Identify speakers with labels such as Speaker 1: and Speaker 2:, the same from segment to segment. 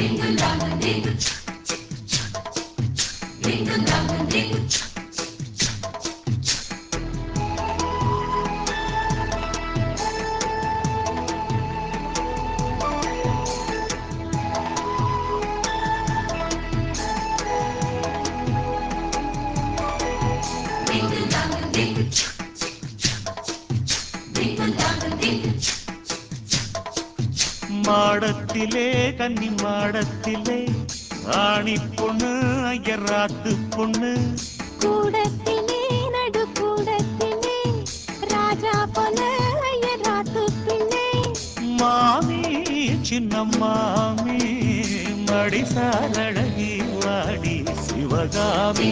Speaker 1: மாடத்திலே கன்னி மாடத்திலே ஆணி பொண்ணு ஐயராத்து பொண்ணு
Speaker 2: கூடத்திலே நடு கூடத்திலே ராஜா போல ஐயராத்து பிள்ளை
Speaker 1: மாமி சின்ன மாமி மடி சாரழகி வாடி சிவகாமி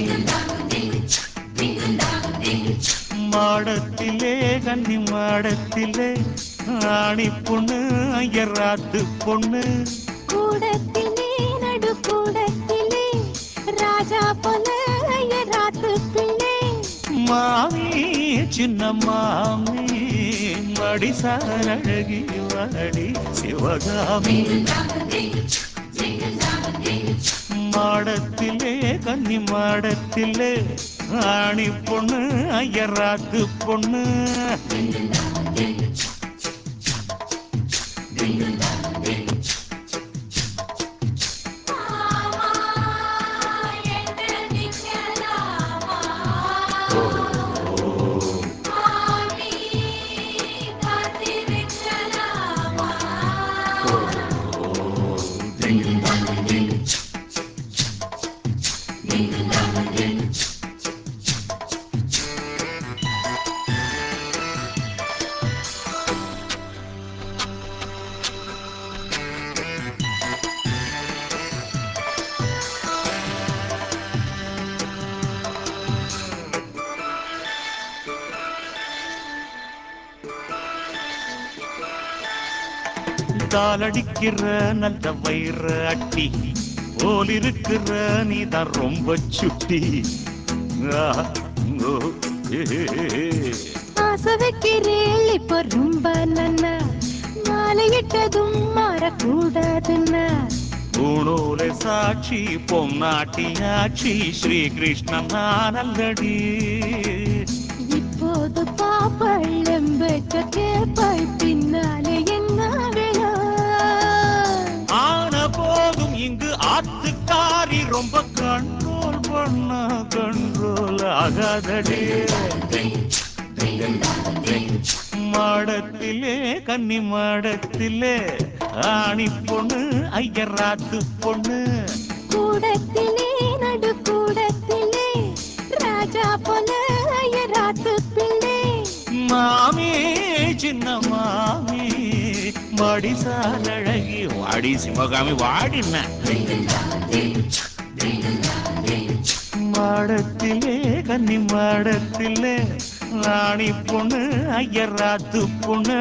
Speaker 1: மாடத்திலே கன்னி மாடத்திலே ஆணி பொண்ணு ஐயராத்து பொண்ணு
Speaker 2: கூடத்திலே நடு கூடத்திலே ராஜா போல ஐயராத்து பிள்ளை
Speaker 1: மாமி சின்ன மாமி மடி சாரழகி வாடி சிவகாமி மாடத்திலே கன்னி மாடத்திலே ஆணி பொண்ணு ஐயராத்து பொண்ணு காலடிக்கிற நல்ல வயிற அட்டி போல் இருக்கிற நீதான் ரொம்ப சுட்டி ஆ, ஓ, ஏ, ஏ.
Speaker 2: ஆசை வைக்கிறேள் இப்போ ரொம்ப நன்னா மாலையிட்டதும் மாறக்கூடாதுன்னா
Speaker 1: பூணூலை சாட்சி பொம்நாட்டியாட்சி ஸ்ரீகிருஷ்ணன் நானல்லடி
Speaker 2: இப்போது பாப்பள் எம்பெற்ற கேப்பாய் பின்னாலே என்ன வேணா
Speaker 1: ஆன போதும் இங்கு ஆத்துக்காரி ரொம்ப கண்ட்ரோல் பண்ண கண்ட்ரோல் ஆகாதடி மாடத்திலே கன்னி மாடத்திலே ஆணி பொண்ணு ஐயராத்து பொண்ணு
Speaker 2: கூடத்திலே நடு கூடத்திலே ராஜா போல ஐயராத்து பிள்ளை
Speaker 1: மாமி சின்ன மாமி மடிசால் அழகி வாடி சிவகாமி வாடின மாடத்திலே கன்னி மாடத்திலே ராணி பொண்ணு ஐயராத்து பொண்ணு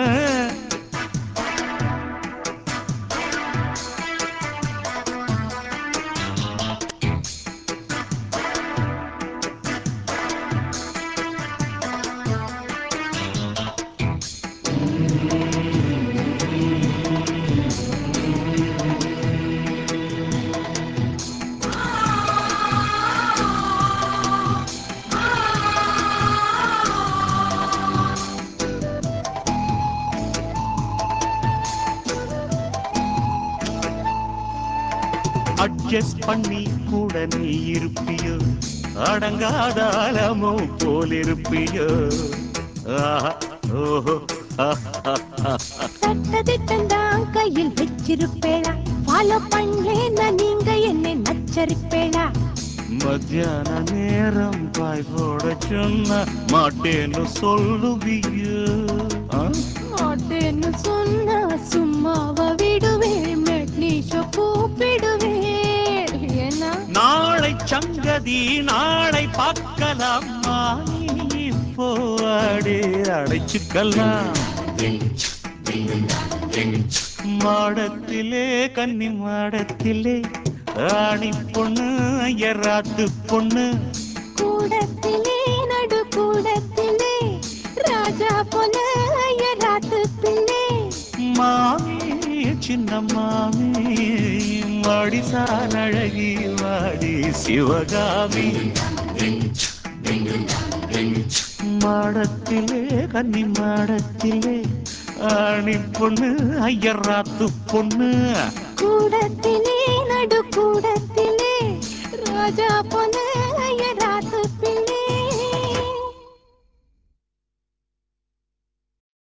Speaker 1: அட்ஜஸ்ட் பண்ணி கூட நீ இருப்பியோ அடங்காத அலமோ போல் இருப்பியோ ஆஹா, ஓஹோ, ஆஹா.
Speaker 2: சட்டதிட்டம் தான் கையில் வச்சிருப்பேளா ஃபாலோ பண்ணேன்னா நீங்க என்னை நச்சரிப்பேளா
Speaker 1: மத்தியான நேரம் பாய் போட சொன்ன மாட்டேன்னு சொல்லுவியோ ஆ?
Speaker 2: மாட்டேன்னு சொன்னா சும்மாவா விடுவேன் மெட்னிஷோ கூப்பிடுவேன் ஏன்னா
Speaker 1: நாளை சங்கதி நாளை பார்க்கலாம் மானி போவாடே அடைச்சுக்கலாம் மாடத்திலே கன்னி மாடத்திலே ஆணி பொண்ணு ஐயராத்து பொண்ணு
Speaker 2: கூடத்திலே நடு கூடத்திலே ராஜா போல ஐயராத்து பிள்ளை
Speaker 1: மாமி சின்ன மாமி வாடிசார் அழகி வாடி சிவகாமி மாடத்திலே கன்னி மாடத்திலே ஆணி பொண்ணு ஐயராத்து பொண்ணு
Speaker 2: கூடத்திலே நடு கூடத்திலே ராஜா பொண்ணு ஐயராத்து பிள்ளை